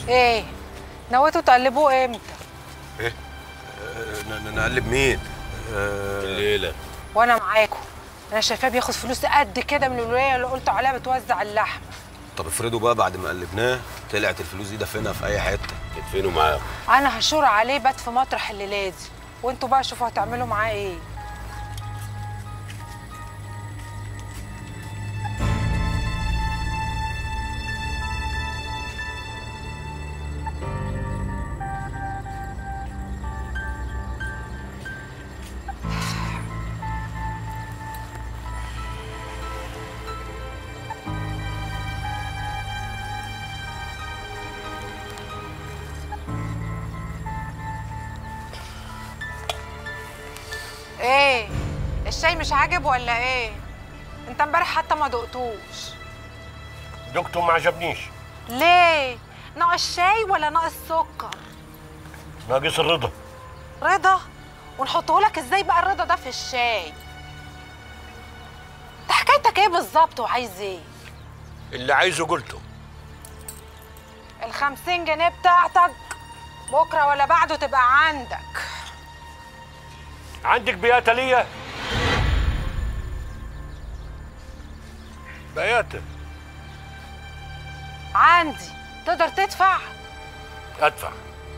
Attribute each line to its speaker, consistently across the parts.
Speaker 1: ايه نويتوا تقلبوه امتى
Speaker 2: ايه آه، ن- ن- نقلب مين آه،
Speaker 3: الليله
Speaker 1: وانا معاكم انا شايفاه بياخد فلوس قد كده من الولايه اللي قلتوا عليها بتوزع اللحم
Speaker 2: طب افرضوا بقى بعد ما قلبناه طلعت الفلوس دي دفنها في اي حته
Speaker 3: تدفنوا معاه
Speaker 1: انا هشور عليه بات في مطرح الليله دي وانتوا بقى شوفوا هتعملوا معاه ايه ايه الشاي مش عاجب ولا ايه انت امبارح حتى ما دقتوش
Speaker 3: دكتور ما عجبنيش
Speaker 1: ليه ناقص شاي ولا ناقص سكر
Speaker 3: ناقص الرضا
Speaker 1: رضا ونحطه لك ازاي بقى الرضا ده في الشاي انت حكايتك ايه بالظبط وعايز ايه
Speaker 3: اللي عايزه قلته
Speaker 1: الخمسين جنيه بتاعتك بكره ولا بعده تبقى عندك
Speaker 3: عندك بياته ليا بياته
Speaker 1: عندي تقدر تدفع
Speaker 3: ادفع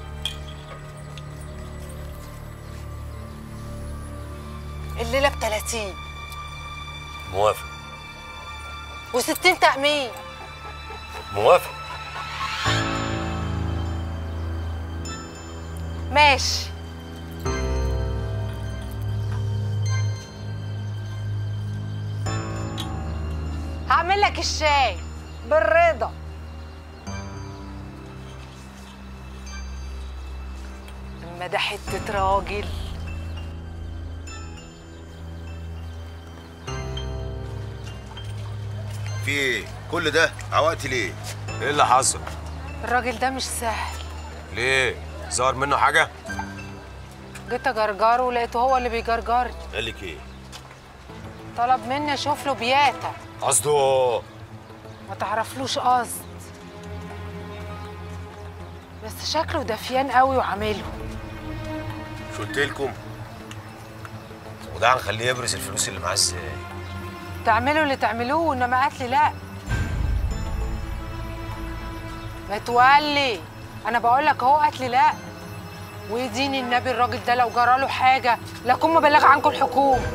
Speaker 1: الليله ب 30
Speaker 3: موافق
Speaker 1: و60 تأمين
Speaker 3: موافق
Speaker 1: ماشي هعمل لك الشاي بالرضا اما ده حتة راجل
Speaker 2: في ايه كل ده عوقتي ليه ايه اللي حصل
Speaker 1: الراجل ده مش سهل
Speaker 2: ليه ظهر منه حاجه
Speaker 1: جيت اجرجره ولقيته هو اللي بيجرجرني
Speaker 3: قال لك ايه
Speaker 1: طلب مني اشوف له بياته
Speaker 2: قصده
Speaker 1: ما تعرفلوش قصد بس شكله دفيان قوي وعامله
Speaker 2: مش قلت لكم وده هنخليه يبرز الفلوس اللي معاه ازاي
Speaker 1: تعملوا اللي تعملوه انما قتلي لا ما تولي انا بقول لك اهو قتلي لا ويديني النبي الراجل ده لو جرى له حاجه لاكون مبلغ عنكم الحكومه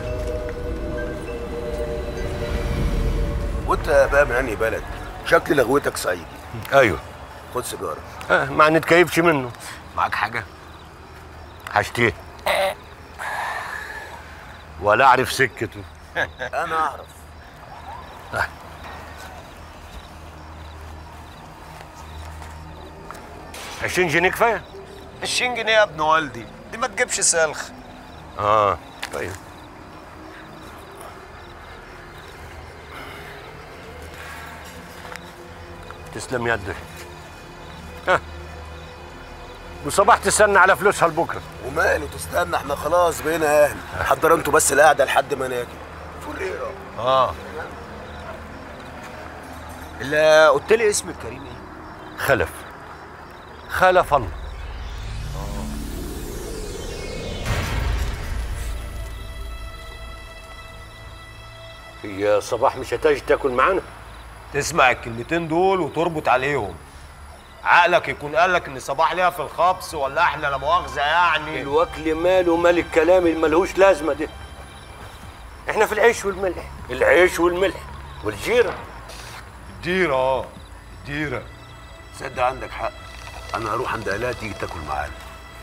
Speaker 4: وانت بقى من انهي بلد شكل لغوتك صعيدي
Speaker 3: ايوه
Speaker 4: خد سيجاره
Speaker 3: آه ما نتكيفش منه
Speaker 2: معاك حاجه
Speaker 3: هشتيه ولا اعرف سكته
Speaker 4: انا اعرف
Speaker 3: عشرين جنيه كفايه
Speaker 2: 20 جنيه يا ابن والدي دي ما تجيبش سلخ
Speaker 3: اه طيب تسلم يدك ها وصباح تستنى على فلوسها لبكره
Speaker 4: وماله تستنى احنا خلاص بقينا اهل حضر انتوا بس القعده لحد ما ناجي فريرة
Speaker 2: اه اللي قلت لي اسم الكريم ايه
Speaker 3: خلف خلف الله هي صباح مش هتجي تاكل معانا
Speaker 2: تسمع الكلمتين دول وتربط عليهم عقلك يكون قال لك ان صباح ليها في الخبز ولا احنا لا مؤاخذه يعني
Speaker 3: الوكل ماله مال الكلام اللي ملهوش لازمه ده احنا في العيش والملح العيش والملح والجيره
Speaker 2: ديره اه ديره
Speaker 4: صدق عندك حق انا هروح عند الاء تيجي تاكل معانا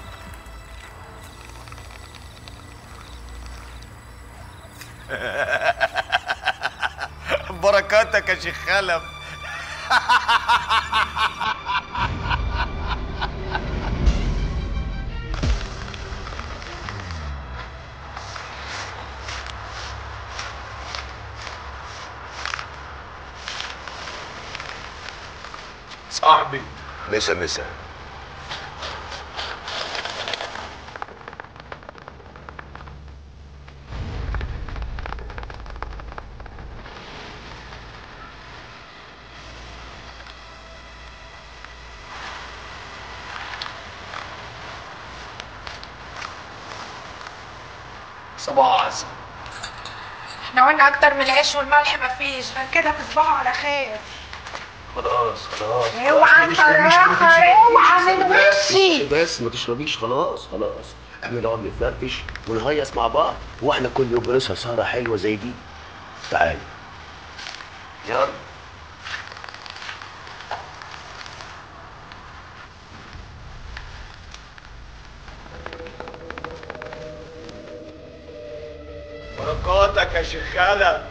Speaker 2: بركاتك يا شيخ خلف صاحبي
Speaker 4: مسا مسا
Speaker 5: صباح عسل
Speaker 1: احنا قلنا اكتر من العيش والملح مفيش غير كده تصبحوا على خير
Speaker 5: خلاص خلاص
Speaker 1: اوعى انت راخر اوعى من وشي
Speaker 5: بس ما تشربيش خلاص خلاص احنا نقعد نتنرفش ونهيص مع بعض واحنا كل يوم بنسهر سهره حلوه زي دي تعالي يلا
Speaker 2: بركاتك يا شيخانة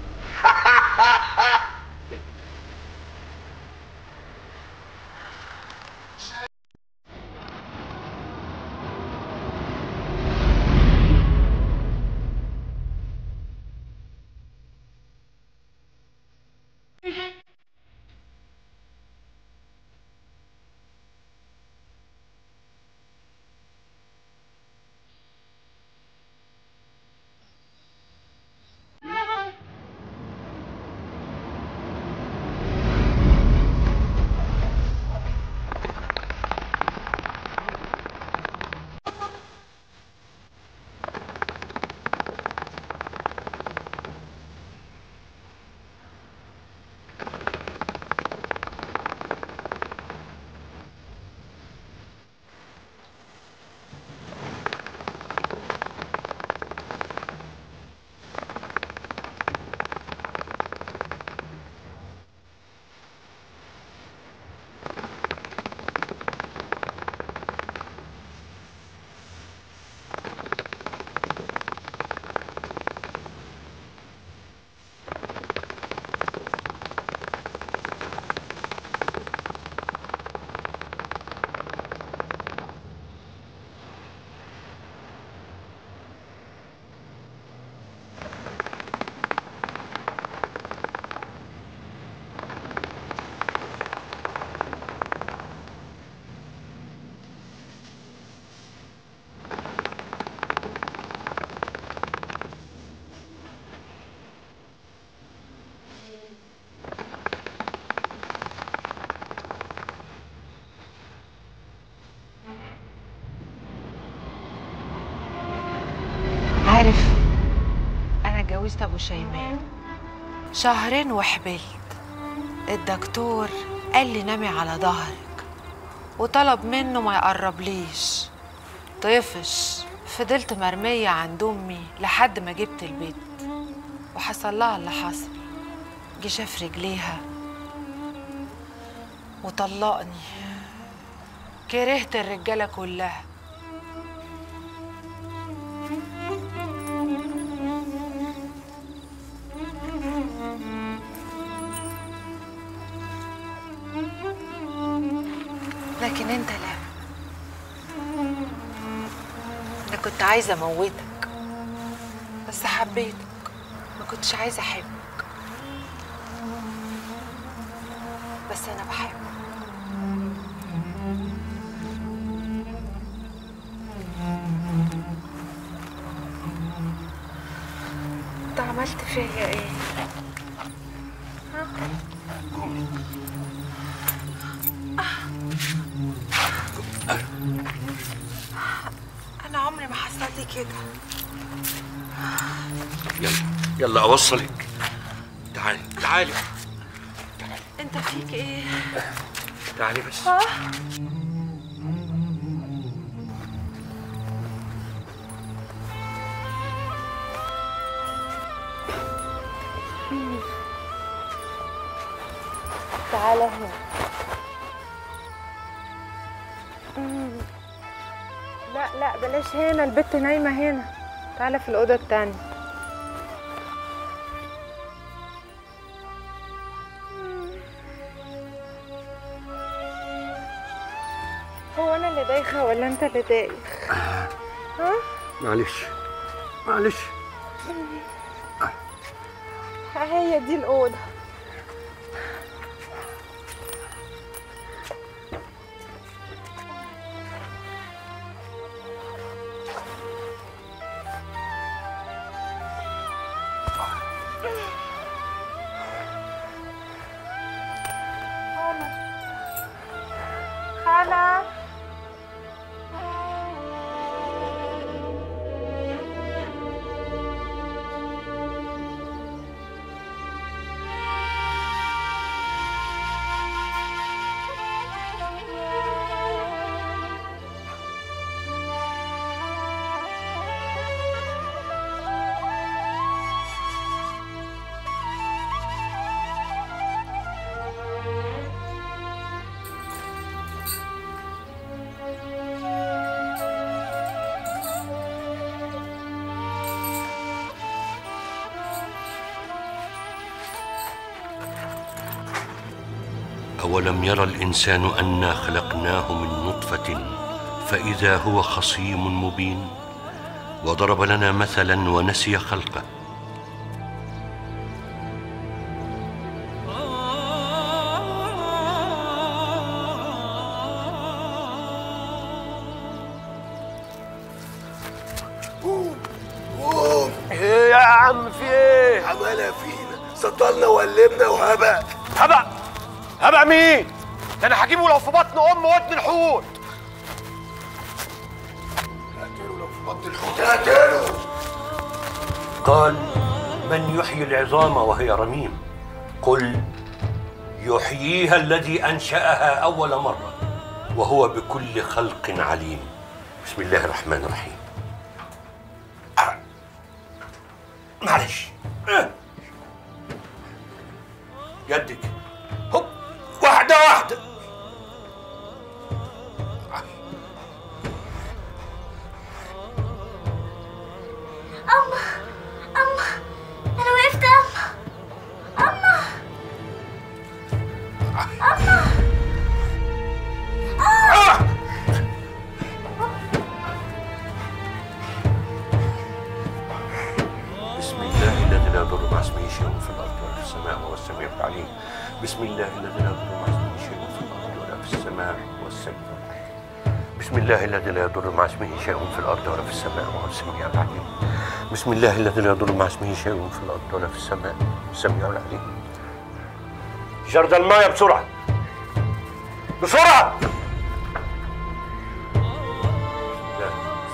Speaker 1: عارف انا اتجوزت ابو شيماء شهرين وحبلت الدكتور قال لي نامي على ظهرك وطلب منه ما يقربليش طفش فضلت مرمية عند أمي لحد ما جبت البيت وحصل لها اللي حصل جه شاف رجليها وطلقني كرهت الرجالة كلها لكن انت لا انا كنت عايزه اموتك بس حبيتك ما كنتش عايزه احبك بس انا بحبك انت عملت فيا ايه انا عمري ما حصل لي كده
Speaker 5: يلا يلا اوصلك تعالي تعالي
Speaker 1: انت فيك ايه
Speaker 5: تعالي بس
Speaker 1: تعالى هنا لا لا بلاش هنا البت نايمة هنا تعالى في الأوضة التانية هو أنا اللي دايخة ولا أنت اللي دايخ؟ ها؟
Speaker 5: معلش معلش
Speaker 1: هي دي الأوضة خالة خالة
Speaker 6: أولم يرى الإنسان أنا خلقناه من نطفة فإذا هو خصيم مبين وضرب لنا مثلا ونسي خلقه
Speaker 4: قوم قوم
Speaker 3: ايه يا عم في ايه
Speaker 4: عمالة فينا سطلنا وقلبنا وهبق
Speaker 2: هبق هبق مين؟ ده انا هجيبه لو في بطن ام ودن الحوت
Speaker 4: هقتله لو في بطن الحوت هقتله
Speaker 6: قال من يحيي العظام وهي رميم قل يحييها الذي انشاها اول مره وهو بكل خلق عليم بسم الله الرحمن الرحيم آه. معلش آه. يدك هوب واحده واحده
Speaker 7: أما أما أنا وقفت أما أما
Speaker 6: بسم الله الذي لا يضر مع اسمه شيء في الارض ولا في السماء وهو السميع العليم بسم الله الذي لا يضر مع اسمه شيء في الارض ولا في السماء وهو السميع العليم بسم الله الذي لا يضر مع اسمه شيء في الارض ولا في السماء وهو السميع العليم بسم الله الذي لا يضر مع اسمه شيء في الارض ولا في السماء السميع العليم جرد الماء بسرعه بسرعه لا.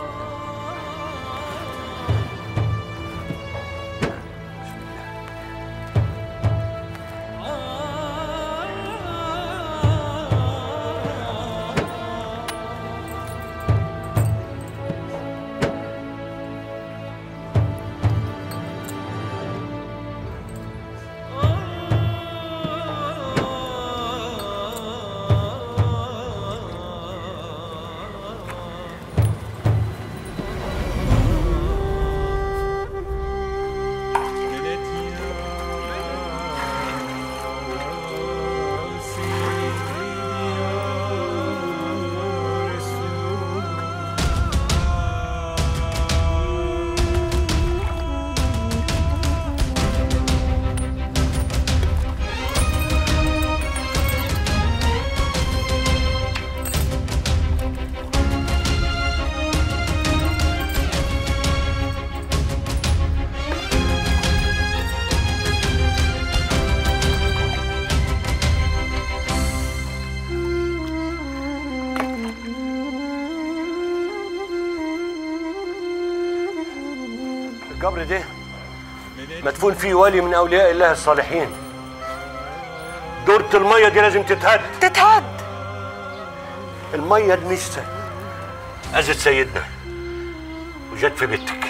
Speaker 6: القبر ده مدفون فيه ولي من اولياء الله الصالحين دورة المية دي لازم تتهد
Speaker 1: تتهد
Speaker 6: المية المشتة أذت سيدنا وجت في بيتك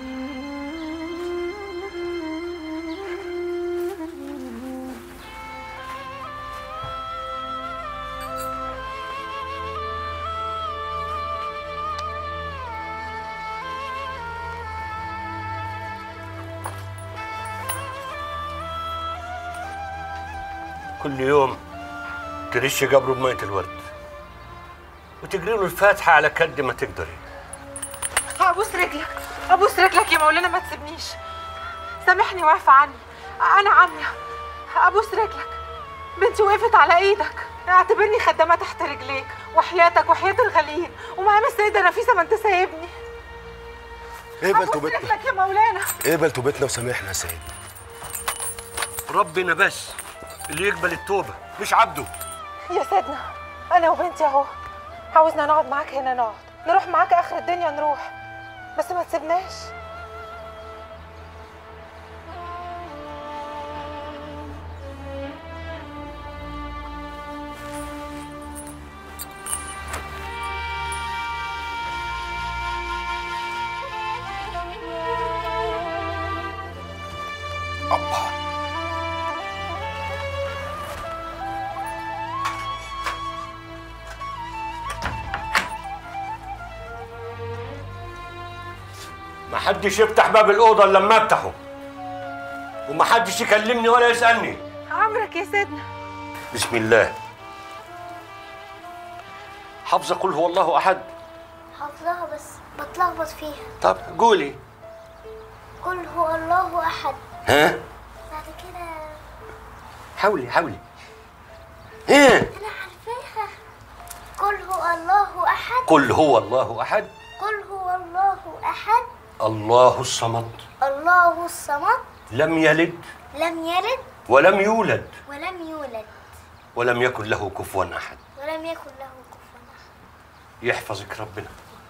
Speaker 6: كل يوم ترش قبره بمية الورد وتقري له الفاتحة على قد ما تقدري
Speaker 1: ابوس رجلك ابوس رجلك يا مولانا ما تسيبنيش سامحني واعف عني انا عاميه ابوس رجلك بنتي وقفت على ايدك اعتبرني خدامه تحت رجليك وحياتك وحياه الغاليين ومقام السيده نفيسه ما انت سايبني
Speaker 4: اقبل
Speaker 1: ابوس
Speaker 4: توبتنا
Speaker 1: رجلك يا مولانا
Speaker 4: اقبل توبتنا وسامحنا يا سيد
Speaker 6: ربنا بس اللي يقبل التوبة مش عبده
Speaker 1: يا سيدنا انا وبنتي اهو عاوزنا نقعد معاك هنا نقعد نروح معاك اخر الدنيا نروح بس ما تسيبناش
Speaker 6: ما حدش يفتح باب الأوضة إلا لما أفتحه وما حدش يكلمني ولا يسألني
Speaker 1: عمرك يا سيدنا
Speaker 6: بسم الله حافظه قل هو الله احد
Speaker 7: حافظاها بس بتلخبط فيها
Speaker 6: طب قولي
Speaker 7: قل هو الله احد
Speaker 6: ها
Speaker 7: بعد كده
Speaker 6: حاولي حاولي ها
Speaker 7: انا عارفاها قل هو الله احد
Speaker 6: قل هو الله احد
Speaker 7: قل هو الله احد
Speaker 6: الله الصمد
Speaker 7: الله الصمد
Speaker 6: لم يلد
Speaker 7: لم يلد
Speaker 6: ولم يولد
Speaker 7: ولم يولد
Speaker 6: ولم يكن له كفوا احد
Speaker 7: ولم يكن له كفوا احد
Speaker 6: يحفظك ربنا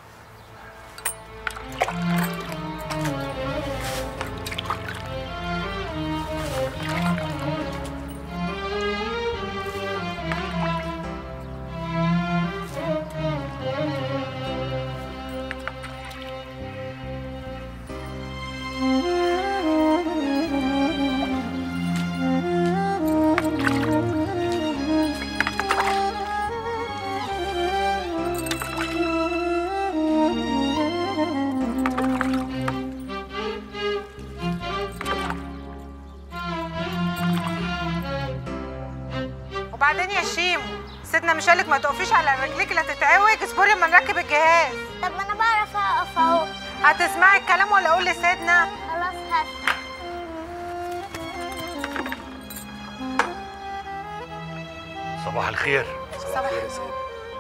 Speaker 1: وبعدين يا شيمو سيدنا مش قالك ما تقفيش على رجليك لا تتعوج اصبري اما نركب الجهاز
Speaker 7: طب ما انا بعرف اقف اهو
Speaker 1: هتسمعي الكلام ولا اقول لسيدنا
Speaker 7: خلاص هسمع
Speaker 6: صباح الخير
Speaker 1: صباح
Speaker 4: خير يا سيدي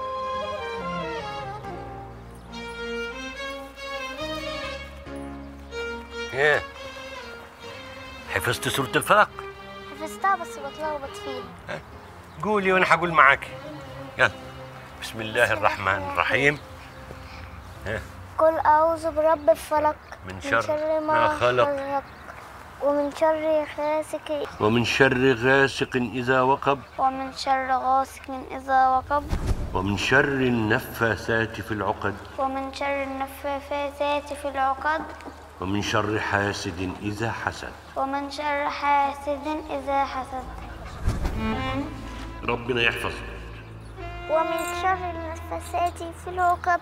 Speaker 6: ايه حفظت سورة الفلق
Speaker 7: حفظتها بس بتلخبط فيها
Speaker 6: قولي وانا هقول معاك يلا بسم الله الرحمن الرحيم
Speaker 7: قل اعوذ برب الفلق
Speaker 6: من شر ما خلق.
Speaker 7: ومن شر غاسق
Speaker 6: ومن شر غاسق إذا وقب
Speaker 7: ومن شر غاسق إذا وقب
Speaker 6: ومن شر النفاثات في العقد
Speaker 7: ومن شر النفاثات في العقد
Speaker 6: ومن شر حاسد إذا حسد
Speaker 7: ومن شر حاسد إذا حسد
Speaker 6: ربنا يحفظك
Speaker 7: ومن شر النفاثات في العقد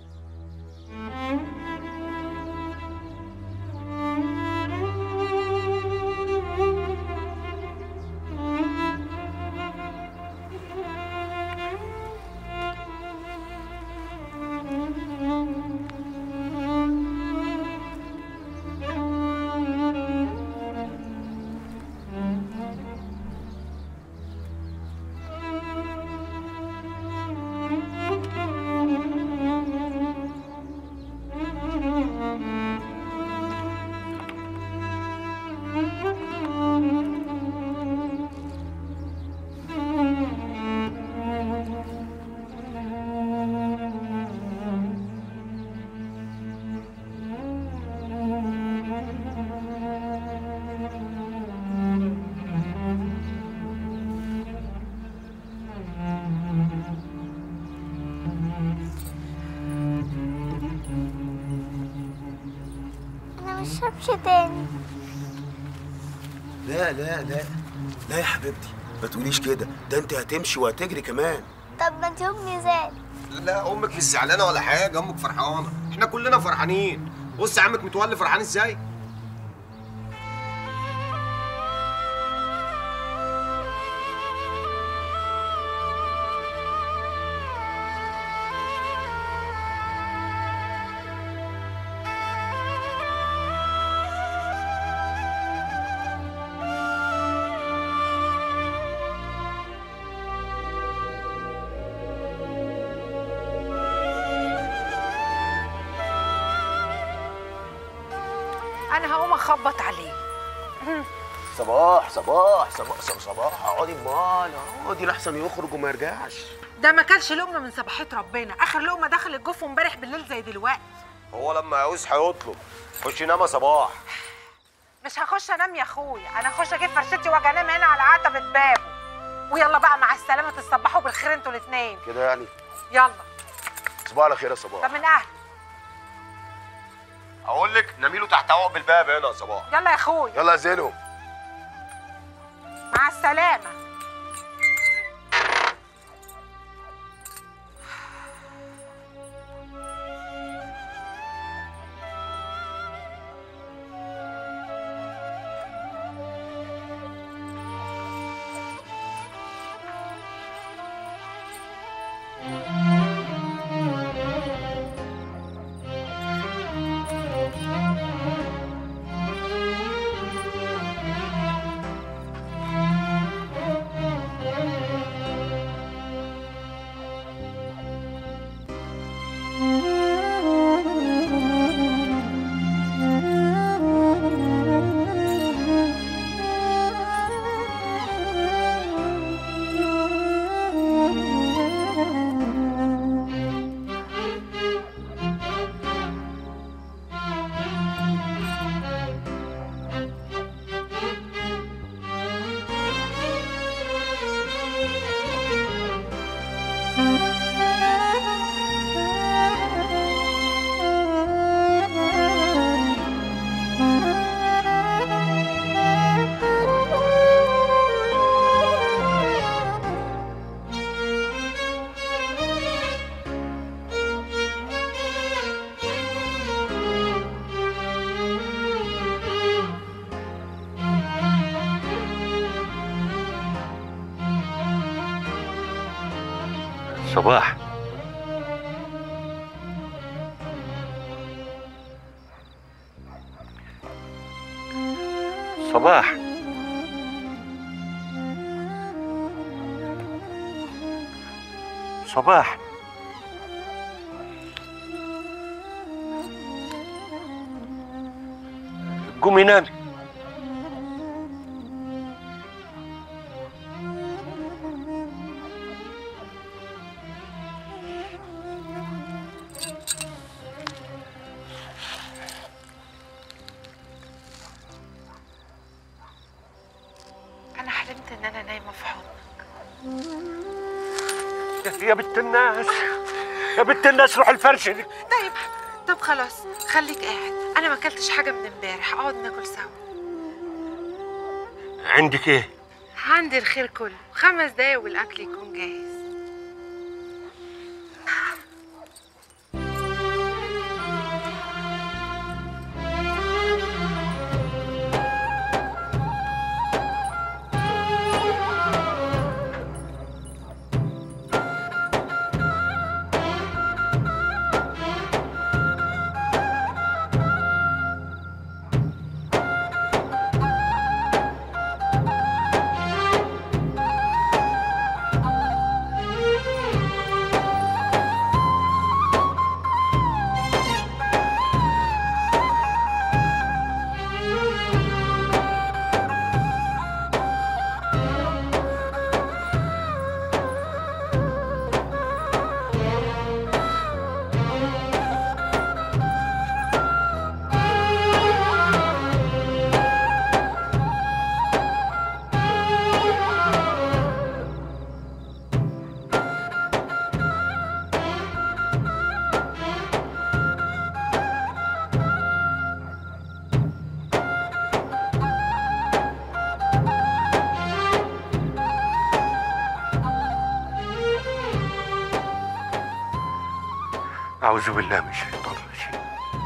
Speaker 7: أنا مش همشي تاني
Speaker 4: لا لا لا لا يا حبيبتي ما تقوليش كده ده انت هتمشي وهتجري كمان
Speaker 7: طب ما انت أمي زعلت
Speaker 2: لا امك مش زعلانه ولا حاجه امك فرحانه احنا كلنا فرحانين بص يا عمك متولي فرحان ازاي
Speaker 1: انا هقوم اخبط عليه
Speaker 4: صباح صباح صباح صباح, صباح. اقعدي امال اقعدي لحسن يخرج وما يرجعش
Speaker 1: ده ما كانش لقمه من صباحيه ربنا اخر لقمه دخلت جوفه امبارح بالليل زي دلوقتي
Speaker 2: هو لما يعوز هيطلب خش نام يا صباح
Speaker 1: مش هخش انام يا اخويا انا هخش اجيب فرشتي واجي انام هنا على عتبه بابه ويلا بقى مع السلامه تصبحوا بالخير انتوا الاثنين
Speaker 4: كده يعني
Speaker 1: يلا
Speaker 4: صباح على خير يا صباح
Speaker 1: طب من اهلي
Speaker 2: اقول لك نميله تحت عقب الباب هنا يا صباح
Speaker 1: يلا يا اخويا
Speaker 4: يلا يا زينو
Speaker 1: مع السلامه
Speaker 6: صباح صباح صباح قومي نامي
Speaker 1: انا حلمت ان انا نايمه في حضنك
Speaker 6: يا بنت الناس يا بنت الناس روح الفرش دي
Speaker 1: طيب طب خلاص خليك قاعد انا ما اكلتش حاجه من امبارح اقعد ناكل سوا
Speaker 6: عندك ايه
Speaker 1: عندي الخير كله خمس دقايق والاكل يكون جاهز
Speaker 6: أعوذ بالله من الشيطان الرجيم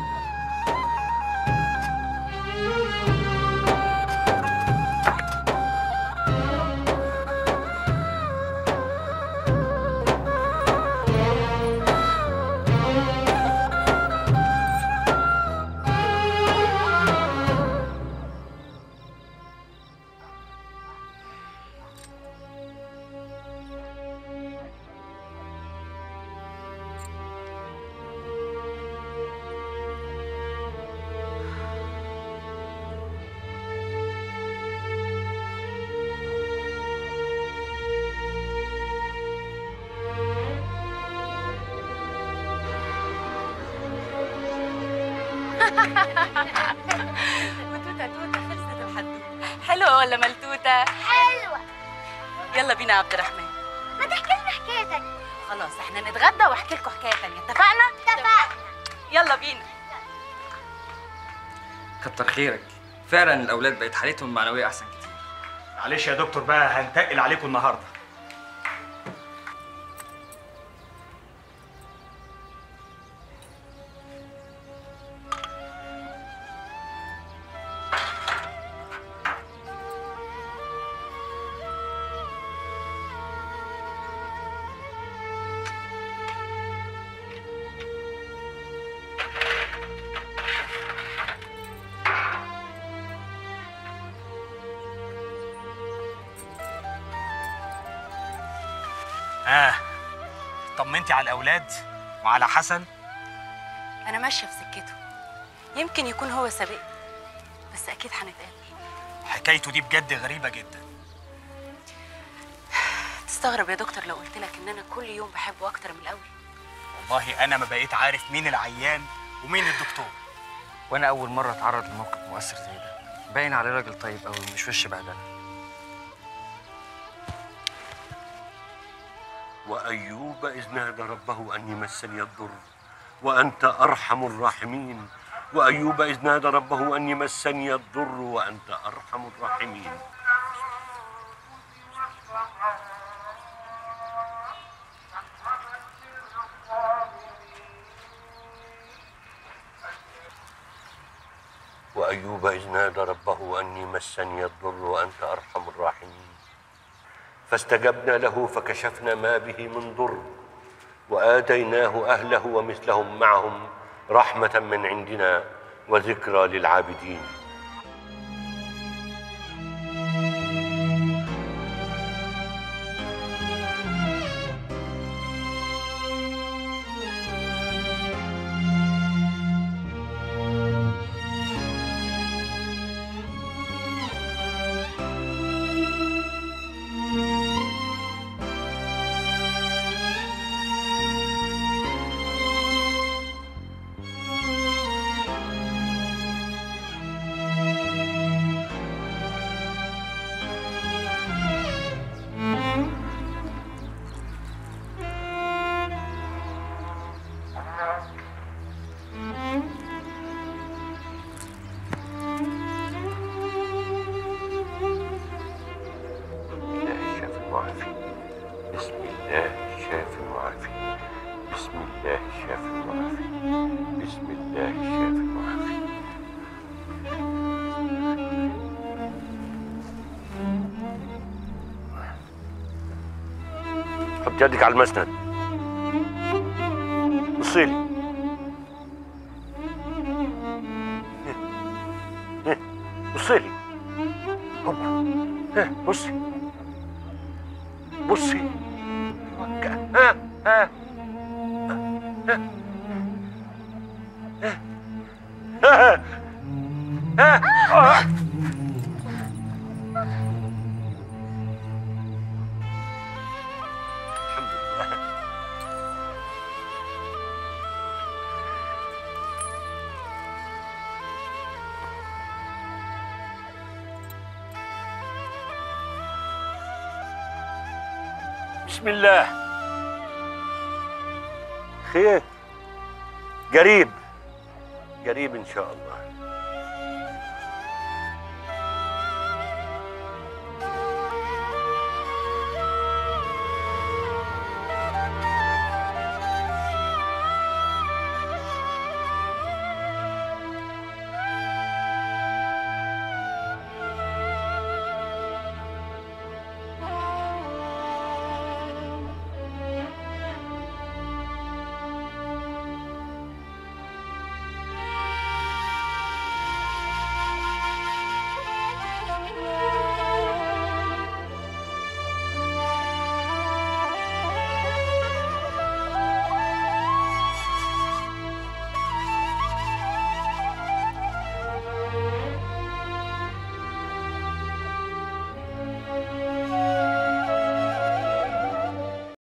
Speaker 8: وتوتة توتة خلصت الحدوتة حلوة ولا ملتوتة؟
Speaker 7: حلوة
Speaker 8: يلا بينا يا عبد الرحمن
Speaker 7: ما تحكي لنا حكايتك
Speaker 8: خلاص احنا نتغدى واحكي لكم حكاية تانية اتفقنا؟
Speaker 7: اتفقنا
Speaker 8: يلا بينا
Speaker 9: كتر خيرك فعلا الاولاد بقت حالتهم المعنويه احسن كتير
Speaker 10: معلش يا دكتور بقى هنتقل عليكم النهارده اه طمنتي على الاولاد وعلى حسن
Speaker 8: انا ماشية في سكته يمكن يكون هو سابقني بس اكيد هنتقابل
Speaker 10: حكايته دي بجد غريبه جدا
Speaker 8: تستغرب يا دكتور لو قلت لك ان انا كل يوم بحبه اكتر من الاول
Speaker 10: والله انا ما بقيت عارف مين العيان ومين الدكتور
Speaker 9: وانا اول مره اتعرض لموقف مؤثر زي ده باين عليه راجل طيب قوي مش وش بهدله
Speaker 6: وأيوب إذ نادى ربه أني مسني الضر وأنت أرحم الراحمين وأيوب إذ نادى ربه أني مسني الضر وأنت أرحم الراحمين وأيوب إذ نادى ربه أني مسني الضر وأنت أرحم الراحمين فاستجبنا له فكشفنا ما به من ضر واتيناه اهله ومثلهم معهم رحمه من عندنا وذكرى للعابدين الله الشافي المعافي بسم الله الشافي المعافي بسم الله الشافي المعافي بسم الله الشافي المعافي حط يدك على المسند بصيلي بصيلي هوبا ها بصي بصي ها ها ها ها ها الحمد لله بسم الله خير قريب قريب ان شاء الله